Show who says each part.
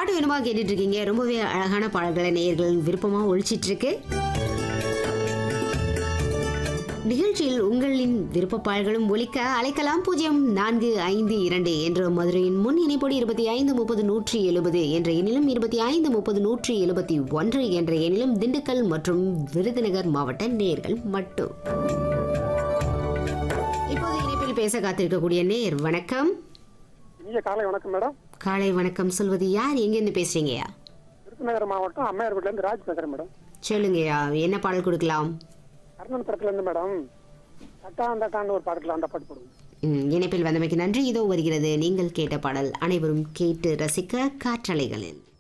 Speaker 1: பாட்டு வேணுமா கேட்டுட்டு இருக்கீங்க ரொம்பவே அழகான பாடல்களை நேயர்கள் விருப்பமா ஒழிச்சிட்டு இருக்கு நிகழ்ச்சியில் உங்களின் விருப்ப பாடல்களும் ஒலிக்க அழைக்கலாம் பூஜ்ஜியம் நான்கு ஐந்து இரண்டு என்ற மதுரையின் முன் இணைப்போடு இருபத்தி ஐந்து முப்பது நூற்றி எழுபது என்ற எண்ணிலும் இருபத்தி ஐந்து முப்பது நூற்றி எழுபத்தி ஒன்று என்ற எண்ணிலும் திண்டுக்கல் மற்றும் விருதுநகர் மாவட்ட நேர்கள் மட்டும் இப்போது இணைப்பில் பேச காத்திருக்கக்கூடிய நேர் வணக்கம்
Speaker 2: இனிய காலை வணக்கம் மேடம்
Speaker 1: காலை வணக்கம் சொல்வது யார் எங்கேருந்து பேசுறீங்கயா
Speaker 2: விருதுநகர் மாவட்டம் அம்மையார் வீட்டிலேருந்து ராஜ் பேசுறேன் மேடம்
Speaker 1: சொல்லுங்கய்யா என்ன பாடல் கொடுக்கலாம்
Speaker 2: கர்ணன் படத்துலேருந்து மேடம் தட்டான் தட்டான்னு ஒரு பாடத்தில் அந்த பாட்டு போடுவோம்
Speaker 1: ம், இணைப்பில் வந்தமைக்கு நன்றி இதோ வருகிறது நீங்கள் கேட்ட பாடல் அனைவரும் கேட்டு ரசிக்க காற்றலைகளில்